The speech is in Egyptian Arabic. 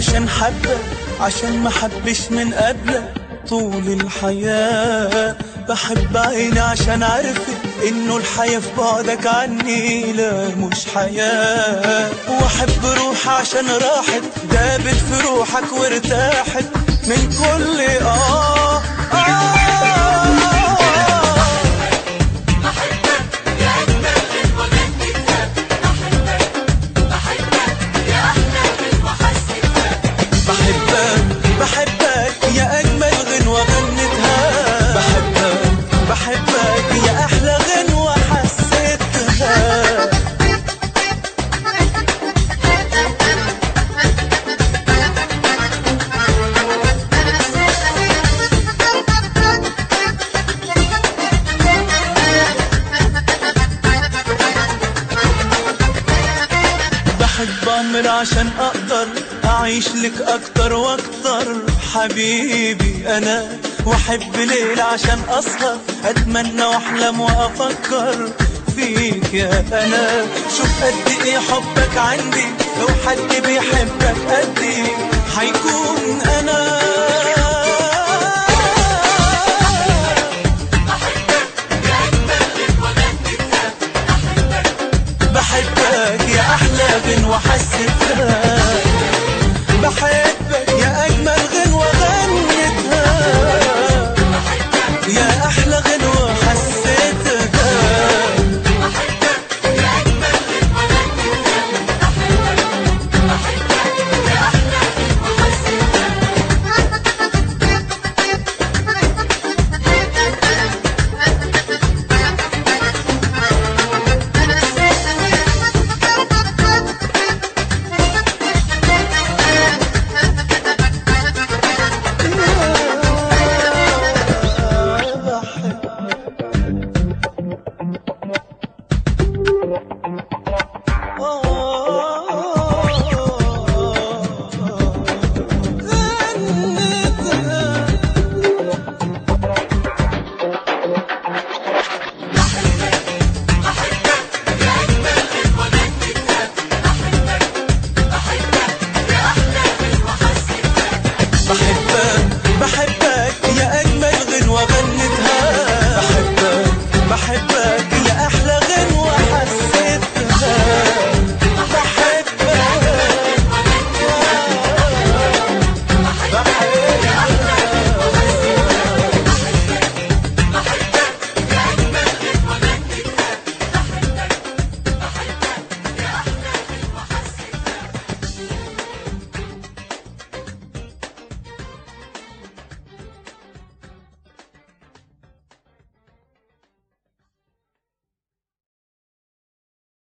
عشان حبك عشان ما حبش من قبلك طول الحياة بحب عيني عشان عرفت انه الحياة في بعدك عني لا مش حياة واحب روحي عشان راحت دابت في روحك وارتاحت من كل اه اه بحبك بحبك يا أجمل غنوة غنتها بحبك بحبك يا أحلى غنوة حسيتها بحب أمر عشان أقدر أعيش لك أكتر وأكتر حبيبي أنا وأحب ليل عشان أسهر أتمنى وأحلم وأفكر فيك يا أنا شوف قد إيه حبك عندي لو حد بيحبك قدي حيكون